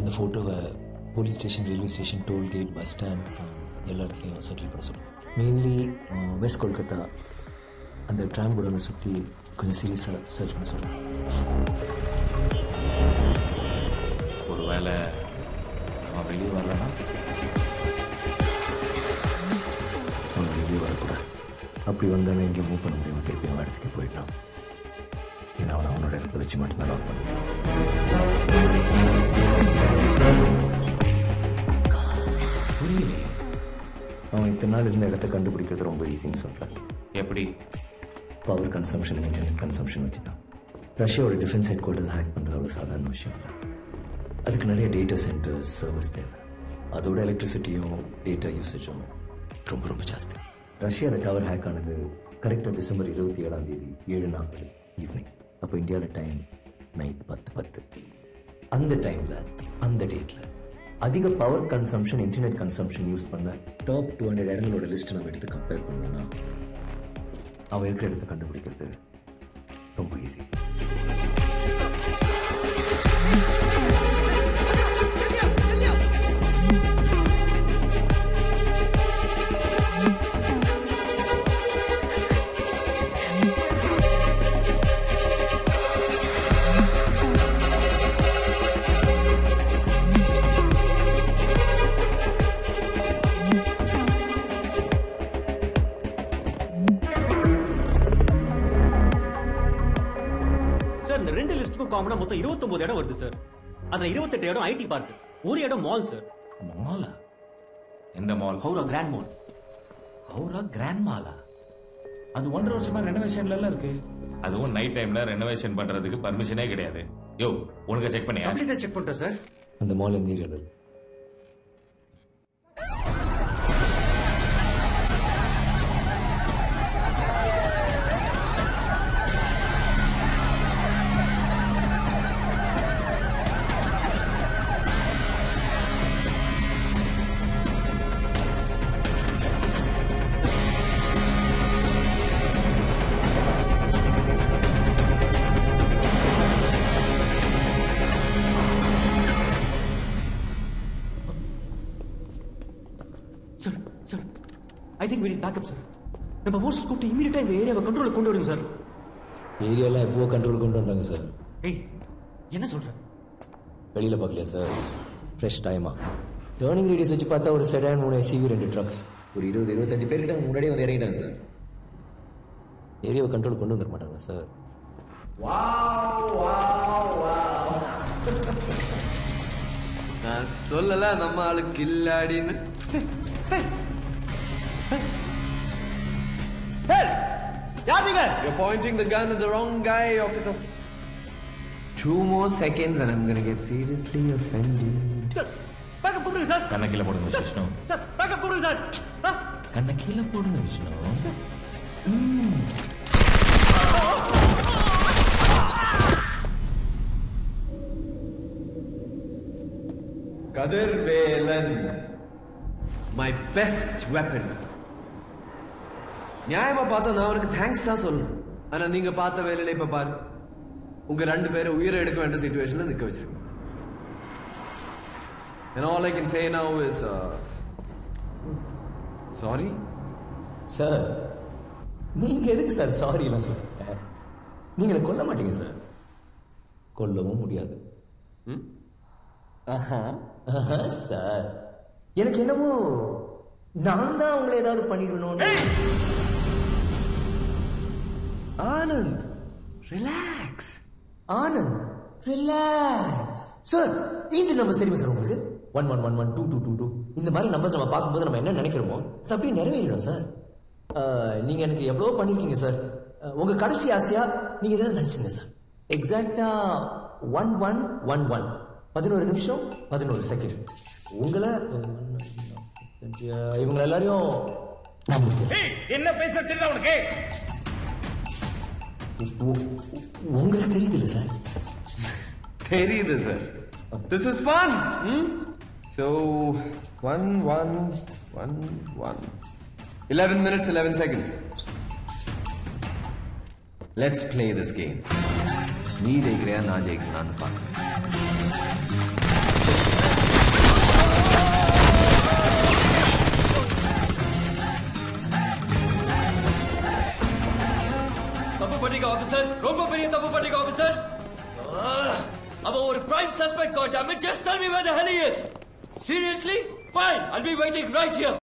அந்த ஃபோட்டோவை police station railway station tollgate bus stand எல்லா இடத்துலையும் செட்டில் பண்ண சொல்லுங்கள் மெயின்லி வெஸ்ட் கொல்கத்தா அந்த ட்ராம் குடனை சுற்றி கொஞ்சம் சீரியஸாக சர்ச் பண்ண சொல்லுங்கள் ஒருவேளை அவன் வெளியே வரலன்னா அவன் வெளியே வரக்கூடாது அப்படி வந்தானே எங்கேயும் மூவ் பண்ண முடியாமல் திருப்பி அவன் இடத்துக்கு போயிட்டான் ஏன்னா அவனை அவனோட இடத்துல வச்சு மட்டும்தான் லாக் பண்ண முடியும் புரியலையே அவன் இத்தனை நாள் இருந்த இடத்த கண்டுபிடிக்கிறது ரொம்ப ஈஸின்னு சொல்கிறான் எப்படி பவர் கன்சம்ஷன் இன்டர்நெட் கன்சம்ஷன் வச்சு தான் ரஷ்யாவோட டிஃபென்ஸ் ஹெட் குவார்ட்டர்ஸ் ஹேக் பண்ணுறது அவ்வளோ சாதாரண விஷயம் இல்லை அதுக்கு நிறைய டேட்டா சென்டர்ஸ் சர்வர்ஸ் தேவை அதோட எலக்ட்ரிசிட்டியும் டேட்டா யூசேஜும் ரொம்ப ரொம்ப ஜாஸ்தி ரஷ்யாவில் டவர் ஹேக் ஆனது கரெக்டாக டிசம்பர் இருபத்தி ஏழாம் தேதி ஏழு நாற்பது ஈவினிங் அப்போ இந்தியாவில் டைம் நைட் பத்து பத்து அந்த டைமில் அந்த டேட்டில் அதிக power consumption internet consumption use பண்ண டாப் டூ ஹண்ட்ரட் இடங்களோட லிஸ்ட்டை நம்ம எடுத்து கம்பேர் பண்ணோம்னா அவன் இருக்கிற இடத்த கண்டுபிடிக்கிறது ரொம்ப ஈஸி சார் இந்த ரெண்டு லிஸ்ட்டுக்கும் காமனா மொத்தம் 29 இடம் வருது சார் அதுல 28 இடம் ஐடி பார்க் ஒரு இடம் மால் சார் மாலா எந்த mall Howrah grand mall Howrah grand மாலா அது ஒன்றரை வருஷமா ரெனோவேஷன்ல எல்லாம் இருக்கு அதுவும் நைட் டைம்ல ரெனோவேஷன் பண்றதுக்கு பர்மிஷனே கிடையாது யோ உனக்கு செக் பண்ணியா கம்ப்ளீட்டா செக் பண்ணிட்டேன் சார் அந்த மால் எந்த ஏரியாவில் இருக்கு sir sir I think we need backup sir நம்ம ஃபோர்ஸ் கூப்பிட்டு இமீடியட்டா இந்த ஏரியாவை கண்ட்ரோல் கொண்டு வருங்க சார் ஏரியாலாம் எப்போ கண்ட்ரோல் கொண்டு வந்தாங்க சார் ஏய் என்ன சொல்ற வெளியில் பார்க்கலையா sir fresh time axe turning radius வச்சு பார்த்தா ஒரு செடான் மூணு எஸ்யூவி ரெண்டு ட்ரக்ஸ் ஒரு இருபது இருபத்தஞ்சு பேர்கிட்ட முன்னாடியே வந்து இறங்கிட்டாங்க சார் ஏரியாவை கண்ட்ரோல் கொண்டு வந்துட மாட்டாங்க சார் நான் சொல்லல நம்ம ஆளு கில்லாடின்னு யார் நீங்க You're pointing the gun at the wrong guy, officer. Two more seconds and I'm gonna get seriously offended. Sir backup கூப்பிடுங்க சார் கண்ணை கீழே போடுங்க விஷ்ணு சார் பேக்கப் கூப்பிடுங்க சார் ஆ, கண்ணை கீழே போடுங்க Vishnu Kathirvelan my best weapon நியாயமா பார்த்தா நான் உனக்கு தேங்க்ஸ் தான் சொல்லணும் ஆனா நீங்க பார்த்த வேலையில இப்ப பாரு உங்க ரெண்டு பேரும் உயிரை எடுக்க வேண்டிய சுச்சுவேஷன்ல நிக்க வச்சிருக்கோம் And all I can say now is uh, sorry. Sir நீங்கள் எதுக்கு சார் சாரிலாம் சொல்றீங்க நீங்கள் என்னை கொல்ல மாட்டீங்க சார் கொல்லவும் முடியாது ஆஹா ஆஹா சார் எனக்கு என்னமோ நான் தான் உங்களை ஏதாவது பண்ணிடணும்னு Anand relax Anand relax sir angel number தெரியுமா சார் உங்களுக்கு one one one one two two two two இந்த மாதிரி நம்பர்ஸ் நம்ம பார்க்கும்போது நம்ம என்ன நினைக்கிறோமோ அது அப்படியே நிறைவேறிடும் சார் ஆஹ், நீங்க எனக்கு எவ்வளோ பண்ணிருக்கீங்க சார் ஆஹ், உங்க கடைசி ஆசையா நீங்க ஏதாவது நினைச்சீங்க சார் எக்ஸாக்டா ஒன் ஒன் ஒன் ஒன் பதினோரு நிமிஷம் பதினோரு செகண்ட் உங்களை இவங்க எல்லாரையும் நான் முடிச்சேன் என்ன பேச தெரியல உனக்கு உ- உங்களுக்கு தெரியுது இல்லை சார் தெரியுது sir this is fun so one one one one eleven minutes eleven seconds let's play this game நீ ஜெயிக்கிறியா நான் ஜெயிக்கிறேன் பார்க்க பண்றீங்க ஆபீசர் ரொம்ப பெரிய தப்பு பண்றீங்க ஆபீசர் அவன் ஒரு prime suspect god just tell me where the hell he is seriously fine I'll be waiting right here